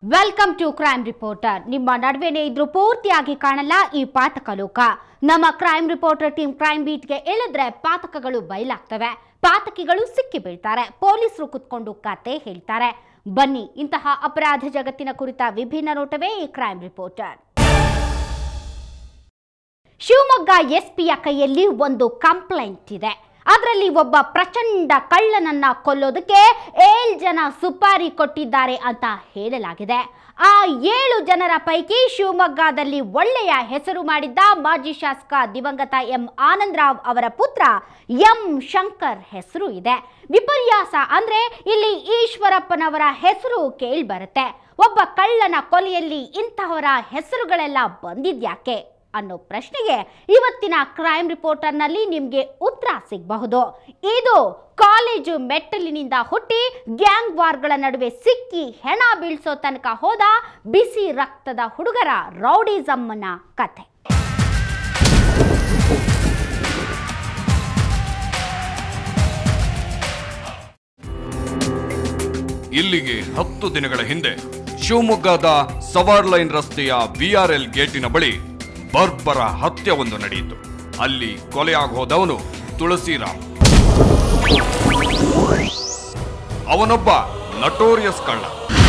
welcome to crime reporter ನಿಮ್ಮ ನಡುವೆನೇ ಇದ್ರೂ ಪೂರ್ತಿಯಾಗಿ ಕಾಣಲ್ಲ ಈ ಪಾತಕ ಲೋಕ ನಮ್ಮ ಕ್ರೈಮ್ ರಿಪೋರ್ಟರ್ ಟೀಮ್ ಕ್ರೈಮ್ ಬೀಟ್ಗೆ ಇಳಿದ್ರೆ ಪಾತಕಗಳು ಬಯಲಾಗ್ತವೆ ಪಾತಕಿಗಳು ಸಿಕ್ಕಿ ಬೀಳ್ತಾರೆ ಪೊಲೀಸರು ಕುತ್ಕೊಂಡು ಕತೆ ಹೇಳ್ತಾರೆ ಬನ್ನಿ ಇಂತಹ ಅಪರಾಧ ಜಗತ್ತಿನ ಕುರಿತ ವಿಭಿನ್ನ ನೋಟವೇ ಈ ಕ್ರೈಮ್ ರಿಪೋರ್ಟರ್ ಶಿವಮೊಗ್ಗ ಎಸ್ಪಿಯ ಕೈಯಲ್ಲಿ ಒಂದು ಕಂಪ್ಲೇಂಟ್ ಇದೆ ಅದರಲ್ಲಿ ಒಬ್ಬ ಪ್ರಚಂಡ ಕಳ್ಳನನ್ನ ಕೊಲ್ಲೋದಕ್ಕೆ ಏಳು ಜನ ಸುಪಾರಿ ಕೊಟ್ಟಿದ್ದಾರೆ ಅಂತ ಹೇಳಲಾಗಿದೆ ಆ ಏಳು ಜನರ ಪೈಕಿ ಶಿವಮೊಗ್ಗದಲ್ಲಿ ಒಳ್ಳೆಯ ಹೆಸರು ಮಾಡಿದ್ದ ಮಾಜಿ ಶಾಸಕ ದಿವಂಗತ ಎಂ ಆನಂದರಾವ್ ಅವರ ಪುತ್ರ ಎಂ ಶಂಕರ್ ಹೆಸರು ಇದೆ ವಿಪರ್ಯಾಸ ಅಂದ್ರೆ ಇಲ್ಲಿ ಈಶ್ವರಪ್ಪನವರ ಹೆಸರು ಕೇಳ್ಬರುತ್ತೆ ಒಬ್ಬ ಕಳ್ಳನ ಕೊಲೆಯಲ್ಲಿ ಇಂತಹವರ ಹೆಸರುಗಳೆಲ್ಲ ಬಂದಿದ್ಯಾಕೆ ಅನ್ನೋ ಪ್ರಶ್ನೆಗೆ ಇವತ್ತಿನ ಕ್ರೈಮ್ ರಿಪೋರ್ಟರ್ನಲ್ಲಿ ನಿಮಗೆ ಉತ್ತರ ಸಿಗಬಹುದು ಇದು ಕಾಲೇಜು ಮೆಟ್ಟಲಿನಿಂದ ಹುಟ್ಟಿ ಗ್ಯಾಂಗ್ ವಾರ್ಗಳ ನಡುವೆ ಸಿಕ್ಕಿ ಹೆಣ ಬೀಳ್ಸೋ ತನಕ ಹೋದ ಬಿಸಿ ರಕ್ತದ ಹುಡುಗರ ರೌಡಿಸಮ್ಮನ ಕಥೆ ಇಲ್ಲಿಗೆ ಹತ್ತು ದಿನಗಳ ಹಿಂದೆ ಶಿವಮೊಗ್ಗದ ಸವಾರ್ ಲೈನ್ ರಸ್ತೆಯ ಬಿಆರ್ಎಲ್ ಗೇಟಿನ ಬಳಿ ಬರ್ಬರ ಹತ್ಯವೊಂದು ನಡೆಯಿತು ಅಲ್ಲಿ ಕೊಲೆಯಾಗಿ ಹೋದವನು ತುಳಸಿರಾಮ್ ಅವನೊಬ್ಬ ನಟೋರಿಯಸ್ ಕಳ್ಳ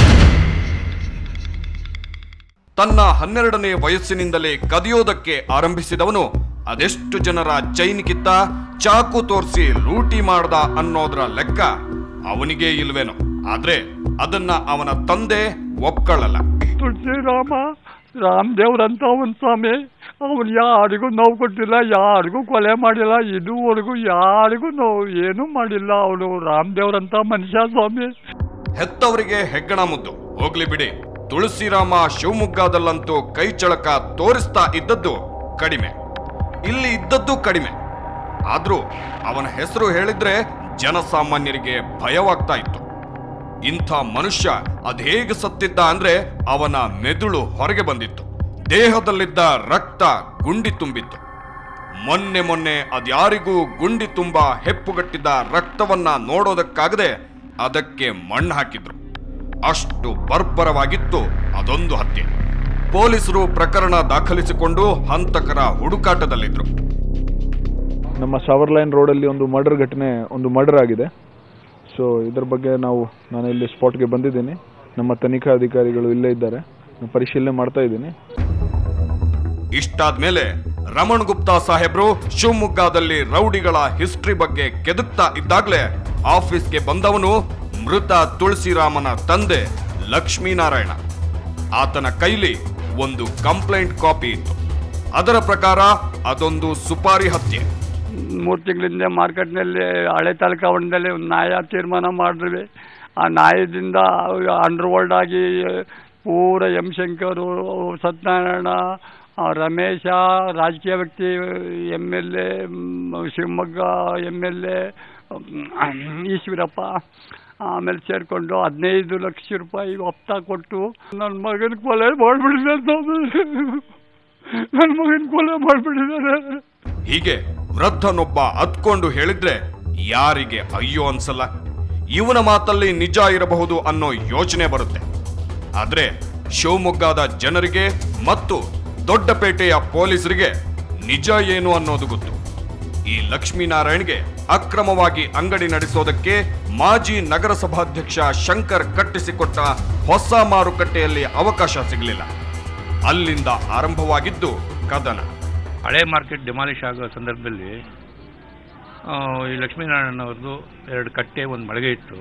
ತನ್ನ ಹನ್ನೆರಡನೇ ವಯಸ್ಸಿನಿಂದಲೇ ಕದಿಯೋದಕ್ಕೆ ಆರಂಭಿಸಿದವನು ಅದೆಷ್ಟು ಜನರ ಚೈನ್ ಕಿತ್ತ ಚಾಕು ತೋರಿಸಿ ಲೂಟಿ ಮಾಡ್ದ ಅನ್ನೋದ್ರ ಲೆಕ್ಕ ಅವನಿಗೆ ಇಲ್ವೇನೋ ಆದ್ರೆ ಅದನ್ನ ಅವನ ತಂದೆ ಒಪ್ಕೊಳ್ಳಲ್ಲ ತುಳಸಿರಾಮ ರಾಮದೇವ್ರಂತ ಅವನ್ ಸ್ವಾಮಿ ಅವನು ಯಾರಿಗೂ ನೋವು ಕೊಟ್ಟಿಲ್ಲ ಯಾರಿಗೂ ಕೊಲೆ ಮಾಡಿಲ್ಲ ಇದುವರೆಗೂ ಯಾರಿಗೂ ನೋವು ಏನೂ ಮಾಡಿಲ್ಲ ಅವನು ರಾಮದೇವ್ರಂತ ಮನುಷ್ಯ ಸ್ವಾಮಿ ಹೆತ್ತವರಿಗೆ ಹೆಗ್ಗಣ ಮುದ್ದು ಹೋಗ್ಲಿ ಬಿಡಿ ತುಳಸಿರಾಮ ಶಿವಮೊಗ್ಗದಲ್ಲಂತೂ ಕೈ ಚಳಕ ತೋರಿಸ್ತಾ ಇದ್ದದ್ದು ಕಡಿಮೆ ಇಲ್ಲಿ ಇದ್ದದ್ದು ಕಡಿಮೆ ಆದ್ರೂ ಅವನ ಹೆಸರು ಹೇಳಿದ್ರೆ ಜನಸಾಮಾನ್ಯರಿಗೆ ಭಯವಾಗ್ತಾ ಇತ್ತು ಇಂಥ ಮನುಷ್ಯ ಅದೇಗೆ ಸತ್ತಿದ್ದ ಅಂದ್ರೆ ಅವನ ಮೆದುಳು ಹೊರಗೆ ಬಂದಿತ್ತು ದೇಹದಲ್ಲಿದ್ದ ರಕ್ತ ಗುಂಡಿ ತುಂಬಿತ್ತು ಮೊನ್ನೆ ಮೊನ್ನೆ ಅದ್ಯಾರಿಗೂ ಗುಂಡಿ ತುಂಬ ಹೆಪ್ಪುಗಟ್ಟಿದ್ದ ರಕ್ತವನ್ನ ನೋಡೋದಕ್ಕಾಗದೆ ಅದಕ್ಕೆ ಮಣ್ಣು ಹಾಕಿದ್ರು ಅಷ್ಟು ಬರ್ಬರವಾಗಿತ್ತು ಅದೊಂದು ಹತ್ಯೆ ಪೊಲೀಸರು ಪ್ರಕರಣ ದಾಖಲಿಸಿಕೊಂಡು ಹಂತಕರ ಹುಡುಕಾಟದಲ್ಲಿದ್ರು ನಮ್ಮ ಸವರ್ ಲೈನ್ ರೋಡಲ್ಲಿ ಒಂದು ಮರ್ಡರ್ ಘಟನೆ ಒಂದು ಮರ್ಡರ್ ಆಗಿದೆ ಸೊ ಇದರ ಬಗ್ಗೆ ನಾವು ನಾನು ಇಲ್ಲಿ ಸ್ಪಾಟ್ಗೆ ಬಂದಿದ್ದೀನಿ ನಮ್ಮ ತನಿಖಾ ಅಧಿಕಾರಿಗಳು ಇಲ್ಲೇ ಇದ್ದಾರೆ ನಾನು ಪರಿಶೀಲನೆ ಮಾಡ್ತಾ ಇದ್ದೀನಿ ಇಷ್ಟಾದ್ಮೇಲೆ ರಮಣ್ ಗುಪ್ತಾ ಸಾಹೇಬ್ರು ಶಿವಮೊಗ್ಗದಲ್ಲಿ ರೌಡಿಗಳ ಹಿಸ್ಟ್ರಿ ಬಗ್ಗೆ ಕೆದಕ್ತಾ ಇದ್ದಾಗ್ಲೇ ಆಫೀಸ್ಗೆ ಬಂದವನು ಮೃತ ತುಳಸಿರಾಮನ ತಂದೆ ಲಕ್ಷ್ಮೀನಾರಾಯಣ ಆತನ ಕೈಲಿ ಒಂದು ಕಂಪ್ಲೇಂಟ್ ಕಾಪಿ ಇತ್ತು ಅದರ ಪ್ರಕಾರ ಅದೊಂದು ಸುಪಾರಿ ಹತ್ಯೆ ಮೂರು ತಿಂಗಳಿಂದ ಮಾರ್ಕೆಟ್ನಲ್ಲಿ ಹಳೆ ತಾಲೂಕಾವಣದಲ್ಲಿ ಒಂದು ನ್ಯಾಯ ತೀರ್ಮಾನ ಮಾಡಿದ್ವಿ ಆ ನ್ಯಾಯದಿಂದ ಅಂಡರ್ ವರ್ಲ್ಡ್ ಆಗಿ ಪೂರ ಎಂ ಶಂಕರು ಸತ್ಯನಾರಾಯಣ ಆ, ರಮೇಶ ರಾಜಕೀಯ ವ್ಯಕ್ತಿ M L A Shivamogga M L A Eshwarappa ಆಮೇಲೆ ಸೇರಿಕೊಂಡು ಹದಿನೈದು ಲಕ್ಷ ರೂಪಾಯಿ ಹಪ್ತ ಕೊಟ್ಟು ನನ್ನ ಮಗನ ಕೊಲೆ ಮಾಡಿಬಿಟ್ಟಿದ್ದಾರೆ ನನ್ನ ಮಗನ ಕೊಲೆ ಮಾಡಿಬಿಟ್ಟಿದ್ದಾರೆ ಹೀಗೆ ವೃದ್ಧನೊಬ್ಬ ಅತ್ಕೊಂಡು ಹೇಳಿದ್ರೆ ಯಾರಿಗೆ ಅಯ್ಯೋ ಅನ್ಸಲ್ಲ ಇವನ ಮಾತಲ್ಲಿ ನಿಜ ಇರಬಹುದು ಅನ್ನೋ ಯೋಚನೆ ಬರುತ್ತೆ ಆದ್ರೆ ಶಿವಮೊಗ್ಗದ ಜನರಿಗೆ ಮತ್ತು ದೊಡ್ಡಪೇಟೆಯ ಪೊಲೀಸರಿಗೆ ನಿಜ ಏನು ಅನ್ನೋದು ಗೊತ್ತು ಈ ಲಕ್ಷ್ಮೀನಾರಾಯಣ್ಗೆ ಅಕ್ರಮವಾಗಿ ಅಂಗಡಿ ನಡೆಸೋದಕ್ಕೆ ಮಾಜಿ ನಗರಸಭಾಧ್ಯಕ್ಷ ಶಂಕರ್ ಕಟ್ಟಿಸಿಕೊಟ್ಟ ಹೊಸ ಮಾರುಕಟ್ಟೆಯಲ್ಲಿ ಅವಕಾಶ ಸಿಗಲಿಲ್ಲ ಅಲ್ಲಿಂದ ಆರಂಭವಾಗಿದ್ದು ಕದನ ಹಳೆ ಮಾರ್ಕೆಟ್ ಡೆಮಾಲಿಷ್ ಆಗೋ ಸಂದರ್ಭದಲ್ಲಿ ಆ, ಈ ಲಕ್ಷ್ಮೀನಾರಾಯಣವ್ರದ್ದು ಎರಡು ಕಟ್ಟೆ ಒಂದು ಮಳಿಗೆ ಇತ್ತು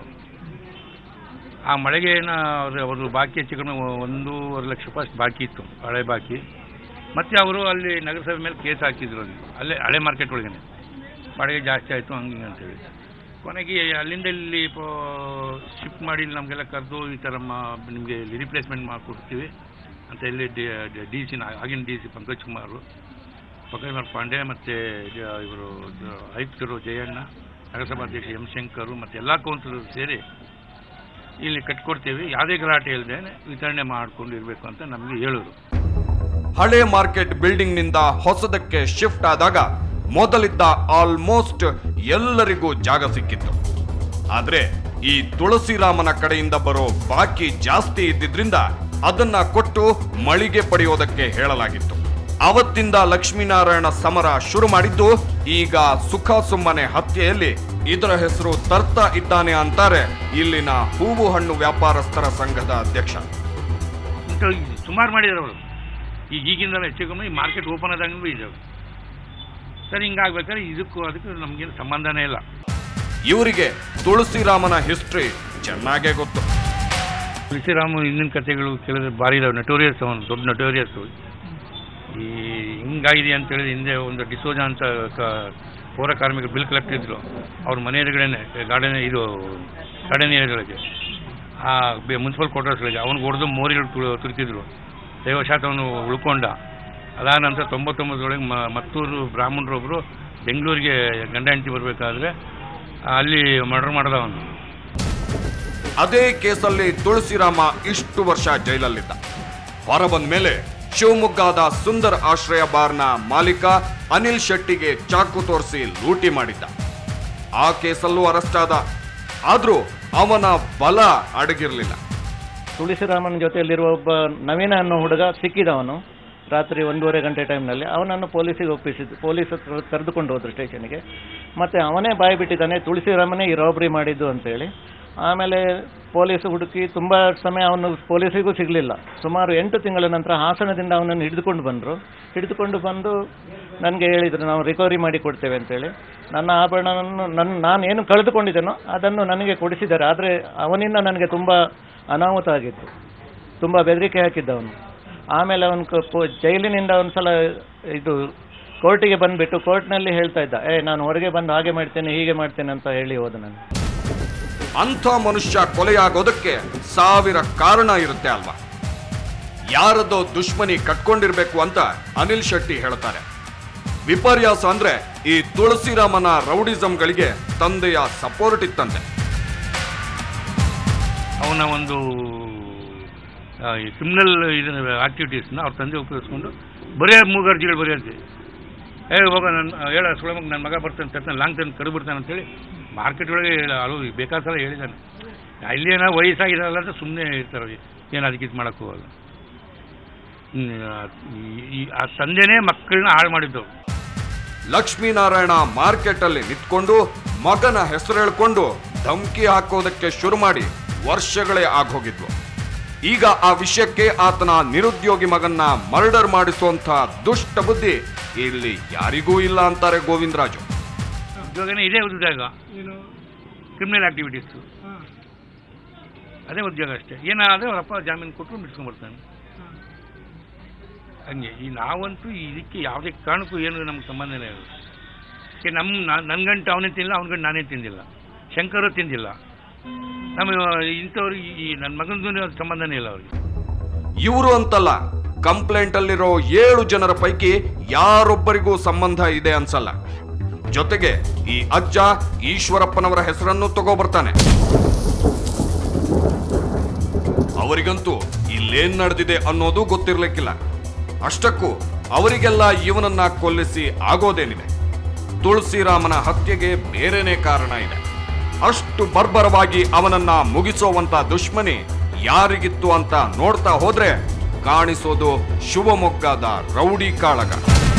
ಆ ಮಳಿಗೆನ ಅವರು ಅವರು ಬಾಕಿ ಹೆಚ್ಚು ಕಡಿಮೆ ಒಂದೂವರೆ ಲಕ್ಷ ರೂಪಾಯಿ ಅಷ್ಟು ಬಾಕಿ ಇತ್ತು ಹಳೆ ಬಾಕಿ ಮತ್ತು ಅವರು ಅಲ್ಲಿ ನಗರಸಭೆ ಮೇಲೆ ಕೇಸ್ ಹಾಕಿದ್ರು ಅಲ್ಲಿ ಅಲ್ಲೇ ಹಳೆ ಮಾರ್ಕೆಟ್ ಒಳಗೇನೆ ಬಾಡಿಗೆ ಜಾಸ್ತಿ ಆಯಿತು ಹಂಗೆ ಹಿಂಗೆ ಅಂತೇಳಿ ಕೊನೆಗೆ ಅಲ್ಲಿಂದ ಇಲ್ಲಿ ಶಿಫ್ಟ್ ಮಾಡಿ ಇಲ್ಲಿ ನಮಗೆಲ್ಲ ಕರೆದು ಈ ಥರ ಮಾ ನಿಮಗೆ ರಿಪ್ಲೇಸ್ಮೆಂಟ್ ಮಾಡಿಕೊಡ್ತೀವಿ ಅಂತ ಇಲ್ಲಿ ಡಿ ಸಿ ಆಗಿನ ಡಿ ಸಿ ಪಂಕಜ್ ಕುಮಾರ್ ಪಂಕಜ್ ಪಾಂಡೆ ಮತ್ತು ಇವರು ಆಯುಕ್ತರು ಜಯಣ್ಣ ನಗರಸಭಾಧ್ಯಕ್ಷ ಎಂ ಶಂಕರು ಮತ್ತು ಎಲ್ಲ ಕೌನ್ಸಿಲರ್ ಸೇರಿ ಇಲ್ಲಿ ಕಟ್ಕೊಡ್ತೀವಿ ಯಾವುದೇ ಗಲಾಟೆ ಇಲ್ಲದೆ ವಿತರಣೆ ಮಾಡ್ಕೊಂಡು ಇರಬೇಕು ಅಂತ ನಮಗೆ ಹೇಳಿದ್ರು ಹಳೆ ಮಾರ್ಕೆಟ್ ಬಿಲ್ಡಿಂಗ್ ನಿಂದ ಹೊಸದಕ್ಕೆ ಶಿಫ್ಟ್ ಆದಾಗ ಮೊದಲಿದ್ದ ಆಲ್ಮೋಸ್ಟ್ ಎಲ್ಲರಿಗೂ ಜಾಗ ಸಿಕ್ಕಿತ್ತು ಆದ್ರೆ ಈ ತುಳಸಿರಾಮನ ಕಡೆಯಿಂದ ಬರೋ ಬಾಕಿ ಜಾಸ್ತಿ ಇದ್ದಿದ್ರಿಂದ ಅದನ್ನ ಕೊಟ್ಟು ಮಳಿಗೆ ಪಡೆಯೋದಕ್ಕೆ ಹೇಳಲಾಗಿತ್ತು ಅವತ್ತಿಂದ ಲಕ್ಷ್ಮೀನಾರಾಯಣ ಸಮರ ಶುರು ಮಾಡಿದ್ದು ಈಗ ಸುಖ ಸುಮ್ಮನೆ ಹತ್ಯೆಯಲ್ಲಿ ಇದರ ಹೆಸರು ತರ್ತಾ ಇದ್ದಾನೆ ಅಂತಾರೆ ಇಲ್ಲಿನ ಹೂವು ಹಣ್ಣು ವ್ಯಾಪಾರಸ್ಥರ ಸಂಘದ ಅಧ್ಯಕ್ಷ ಇಂಥ ಸುಮಾರು ಮಾಡಿದ್ದಾರೆ ಅವರು ಈಗ ಈಗಿಂದಲೇ ಹೆಚ್ಚು ಕಮ್ಮಿ ಈ ಮಾರ್ಕೆಟ್ ಓಪನ್ ಆದಂಗೂ ಇದ್ದಾವೆ ಸರ್ ಹಿಂಗಾಗ್ಬೇಕಾದ್ರೆ ಇದಕ್ಕೂ ಅದಕ್ಕೂ ನಮಗೇನು ಸಂಬಂಧನೇ ಇಲ್ಲ ಇವರಿಗೆ ತುಳಸಿರಾಮನ ಹಿಸ್ಟ್ರಿ ಚೆನ್ನಾಗೇ ಗೊತ್ತು ತುಳಸಿರಾಮ ಹಿಂದಿನ ಕಥೆಗಳು ಕೇಳಿದ್ರೆ ಭಾರಿ ಇದಾವೆ ನಟೋರಿಯಸ್ ಅವನು ದೊಡ್ಡ ನಟೋರಿಯಸ್ ಈ ಹಿಂಗಾಗಿದೆ ಅಂತ ಹೇಳಿದ್ರೆ ಹಿಂದೆ ಒಂದು ಡಿಸೋಜಾ ಅಂತ ಕ- ಪೌರ ಕಾರ್ಮಿಕರು ಬಿಲ್ ಕಲೆಕ್ಟರ್ ಇದ್ರು ಅವ್ರ ಮನೆ ಎದುರುಗಡೆನೆ ಗಾರ್ಡನ್ ಇದು ಗಾರ್ಡನ್ ಏರಿಯಾಗಳಿಗೆ ಆ ಮುನ್ಸಿಪಲ್ ಕ್ವಾರ್ಟರ್ಸ್ಗಳಿಗೆ ಅವನಿಗೆ ಹೊಡೆದು ಮೋರಿಗಳು ತುಳು ತುರ್ತಿದ್ರು ದೈವಶಾತ ಅವನು ಉಳ್ಕೊಂಡ ಅದಾದ ನಂತರ ತೊಂಬತ್ತೊಂಬತ್ತರೊಳಗೆ ಮ ಮತ್ತೂರು ಬ್ರಾಹ್ಮಣರೊಬ್ಬರು ಬೆಂಗಳೂರಿಗೆ ಗಂಡ ಹೆಂಡತಿ ಬರಬೇಕಾದ್ರೆ ಅಲ್ಲಿ ಮರ್ಡರ್ ಮಾಡ್ದ ಅವನು ಅದೇ ಕೇಸಲ್ಲಿ ತುಳಸಿರಾಮ ಇಷ್ಟು ವರ್ಷ ಜೈಲಲ್ಲಿದ್ದ ಹೊರಬಂದ ಮೇಲೆ ಶಿವಮೊಗ್ಗದ ಸುಂದರ್ ಆಶ್ರಯ ಬಾರ್ನ ಮಾಲೀಕ ಅನಿಲ್ ಶೆಟ್ಟಿಗೆ ಚಾಕು ತೋರಿಸಿ ಲೂಟಿ ಮಾಡಿದ್ದ ಆ ಕೇಸಲ್ಲೂ ಅರೆಸ್ಟ್ ಆದ ಆದ್ರೂ ಅವನ ಬಲ ಅಡಗಿರ್ಲಿಲ್ಲ ತುಳಸಿರಾಮನ ಜೊತೆಯಲ್ಲಿರುವ ಒಬ್ಬ ನವೀನ ಅನ್ನೋ ಹುಡುಗ ಸಿಕ್ಕಿದವನು ರಾತ್ರಿ ಒಂದೂವರೆ ಗಂಟೆ ಟೈಮ್ನಲ್ಲಿ ಅವನನ್ನು ಪೊಲೀಸಿಗೆ ಒಪ್ಪಿಸಿದ್ದು ಪೊಲೀಸ್ ಹತ್ರ ಕರೆದುಕೊಂಡು ಹೋದ್ರು ಸ್ಟೇಷನ್ಗೆ ಮತ್ತೆ ಅವನೇ ಬಾಯಿ ಬಿಟ್ಟಿದ್ದಾನೆ ತುಳಸಿರಾಮನೇ ಈ ರಾಬ್ರಿ ಮಾಡಿದ್ದು ಅಂತೇಳಿ ಆಮೇಲೆ ಪೊಲೀಸ್ ಹುಡುಕಿ ತುಂಬ ಸಮಯ ಅವನು ಪೊಲೀಸಿಗೂ ಸಿಗಲಿಲ್ಲ ಸುಮಾರು ಎಂಟು ತಿಂಗಳ ನಂತರ ಹಾಸನದಿಂದ ಅವನನ್ನು ಹಿಡಿದುಕೊಂಡು ಬಂದರು ಹಿಡಿದುಕೊಂಡು ಬಂದು ನನಗೆ ಹೇಳಿದರು ನಾವು ರಿಕವರಿ ಮಾಡಿ ಕೊಡ್ತೇವೆ ಅಂತೇಳಿ ನನ್ನ ಆಭರಣವನ್ನು ನನ್ನ ನಾನು ಏನು ಕಳೆದುಕೊಂಡಿದ್ದೇನೋ ಅದನ್ನು ನನಗೆ ಕೊಡಿಸಿದ್ದಾರೆ ಆದರೆ ಅವನಿಂದ ನನಗೆ ತುಂಬ ಅನಾಹುತ ಆಗಿತ್ತು ತುಂಬ ಬೆದರಿಕೆ ಹಾಕಿದ್ದವನು ಆಮೇಲೆ ಅವನು ಕ- ಪೊ- ಜೈಲಿನಿಂದ ಒಂದು ಸಲ ಇದು ಕೋರ್ಟಿಗೆ ಬಂದುಬಿಟ್ಟು ಕೋರ್ಟ್ನಲ್ಲಿ ಹೇಳ್ತಾ ಇದ್ದ ಏ ನಾನು ಹೊರಗೆ ಬಂದು ಹಾಗೆ ಮಾಡ್ತೇನೆ ಹೀಗೆ ಮಾಡ್ತೇನೆ ಅಂತ ಹೇಳಿ ಹೋದ ನಾನು ಅಂಥ ಮನುಷ್ಯ ಕೊಲೆಯಾಗೋದಕ್ಕೆ ಸಾವಿರ ಕಾರಣ ಇರುತ್ತೆ ಅಲ್ವಾ ಯಾರದೋ ದುಶ್ಮನಿ ಕಟ್ಕೊಂಡಿರ್ಬೇಕು ಅಂತ ಅನಿಲ್ ಶೆಟ್ಟಿ ಹೇಳ್ತಾರೆ ವಿಪರ್ಯಾಸ ಅಂದ್ರೆ ಈ ತುಳಸಿರಾಮನ ರೌಡಿಸಂಗಳಿಗೆ ತಂದೆಯ ಸಪೋರ್ಟ್ ಇತ್ತಂತೆ ಅವನ ಒಂದು ಕ್ರಿಮಿನಲ್ ಇದನ್ನ ಆಕ್ಟಿವಿಟೀಸ್ನ ಅವ್ರ ತಂದೆ ಉಪಯೋಗಿಸ್ಕೊಂಡು ಬರೇ ಮೂಗರ್ಜಿಗಳು ಬರೆಯೋದು ಏ ಹೋಗ ನನ್ನ ಹೇಳ ಸುಳಮಗ್ ನನ್ನ ಮಗ ಬರ್ತಾನೆ ತರ್ತಾನೆ ಲಾಂಗ್ ಟರ್ನ್ ಕಡು ಬಿಡ್ತಾನೆ ಅಂತೇಳಿ ಮಾರ್ಕೆಟ್ ಒಳಗೆ ಅಳು ಬೇಕಾದ ಸಲ ಹೇಳಿದ್ದಾನೆ ಅಲ್ಲಿ ಏನೋ ವಯಸ್ಸಾಗಿರಲ್ಲ ಅಂತ ಸುಮ್ಮನೆ ಇರ್ತಾರೆ ಏನು ಅದಕ್ಕೆ ಇದು ಮಾಡೋಕ್ಕೆ ಹೋಗಲ್ಲ ಹ್ಮ್, ಈ- ಈ ಆ ತಂದೆನೇ ಮಕ್ಕಳನ್ನ ಹಾಳು ಮಾಡಿದ್ದು ಲಕ್ಷ್ಮೀನಾರಾಯಣ ಮಾರ್ಕೆಟ್ ಅಲ್ಲಿ ನಿಂತ್ಕೊಂಡು ಮಗನ ಹೆಸರು ಹೇಳ್ಕೊಂಡು ಧಮ್ಕಿ ಹಾಕೋದಕ್ಕೆ ಶುರು ಮಾಡಿ ವರ್ಷಗಳೇ ಆಗೋಗಿದ್ವು ಈಗ ಆ ವಿಷಯಕ್ಕೆ ಆತನ ನಿರುದ್ಯೋಗಿ ಮಗನ್ನ ಮರ್ಡರ್ ಮಾಡಿಸುವಂತ ದುಷ್ಟ ಬುದ್ಧಿ ಇಲ್ಲಿ ಯಾರಿಗೂ ಇಲ್ಲ ಅಂತಾರೆ ಗೋವಿಂದರಾಜು ಉದ್ಯೋಗನೇ ಇದೇ ಉದ್ಯೋಗ ಕ್ರಿಮಿನಲ್ ಆಕ್ಟಿವಿಟೀಸು ಅದೇ ಉದ್ಯೋಗ ಅಷ್ಟೇ ಏನಾದರೆ ಅವರಪ್ಪ ಜಾಮೀನು ಕೊಟ್ಟರು ಬಿಡ್ಸ್ಕೊಂಡ್ಬರ್ತಾನೆ ಹಂಗೆ ಈ ನಾವಂತೂ ಇದಕ್ಕೆ ಯಾವುದೇ ಕಾರಣಕ್ಕೂ ಏನು ನಮ್ಗೆ ಸಂಬಂಧನೇ ಇಲ್ಲ ಈ ನಮ್ಮ ನನ್ನ ಗಂಟು ಅವನೇ ತಿಂದಿಲ್ಲ ಅವನ ಗಂಟು ನಾನೇ ತಿಂದಿಲ್ಲ ಶಂಕರು ತಿಂದಿಲ್ಲ ನಮ್ಮ ಇಂಥವ್ರು ಈ ನನ್ನ ಮಗನದು ಸಂಬಂಧನೇ ಇಲ್ಲ ಅವ್ರಿಗೆ ಇವರು ಅಂತಲ್ಲ ಕಂಪ್ಲೇಂಟ್ ಅಲ್ಲಿರೋ ಏಳು ಜನರ ಪೈಕಿ ಯಾರೊಬ್ಬರಿಗೂ ಸಂಬಂಧ ಇದೆ ಅನ್ಸಲ್ಲ ಜೊತೆಗೆ ಈ ಅಜ್ಜ ಈಶ್ವರಪ್ಪನವರ ಹೆಸರನ್ನು ತಗೋಬರ್ತಾನೆ ಅವರಿಗಂತೂ ಇಲ್ಲೇನ್ ನಡೆದಿದೆ ಅನ್ನೋದು ಗೊತ್ತಿರ್ಲಿಕ್ಕಿಲ್ಲ ಅಷ್ಟಕ್ಕೂ ಅವರಿಗೆಲ್ಲ ಇವನನ್ನ ಕೊಲ್ಲಿಸಿ ಆಗೋದೇನಿದೆ ತುಳಸಿರಾಮನ ಹತ್ಯೆಗೆ ಬೇರೆನೇ ಕಾರಣ ಇದೆ ಅಷ್ಟು ಬರ್ಬರವಾಗಿ ಅವನನ್ನ ಮುಗಿಸೋವಂತ ದುಶ್ಮನಿ ಯಾರಿಗಿತ್ತು ಅಂತ ನೋಡ್ತಾ ಹೋದ್ರೆ ಕಾಣಿಸೋದು ಶಿವಮೊಗ್ಗದ ರೌಡಿ ಕಾಳಗ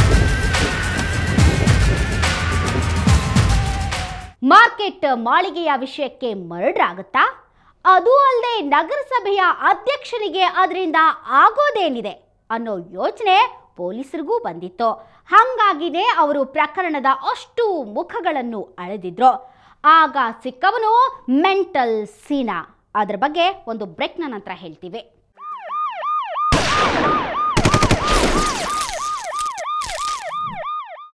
ಮಾರ್ಕೆಟ್ ಮಾಳಿಗೆಯ ವಿಷಯಕ್ಕೆ ಮರ್ಡರ್ ಆಗುತ್ತಾ ಅದು ಅಲ್ಲದೆ ನಗರಸಭೆಯ ಅಧ್ಯಕ್ಷನಿಗೆ ಅದರಿಂದ ಆಗೋದೇನಿದೆ ಅನ್ನೋ ಯೋಚನೆ ಪೊಲೀಸರಿಗೂ ಬಂದಿತ್ತು ಹಾಗಾಗಿನೇ ಅವರು ಪ್ರಕರಣದ ಅಷ್ಟು ಮುಖಗಳನ್ನು ಅಳೆದಿದ್ರು ಆಗ ಸಿಕ್ಕವನು ಮೆಂಟಲ್ ಸೀನಾ ಅದ್ರ ಬಗ್ಗೆ ಒಂದು ಬ್ರೇಕ್ನ ನಂತರ ಹೇಳ್ತೀವಿ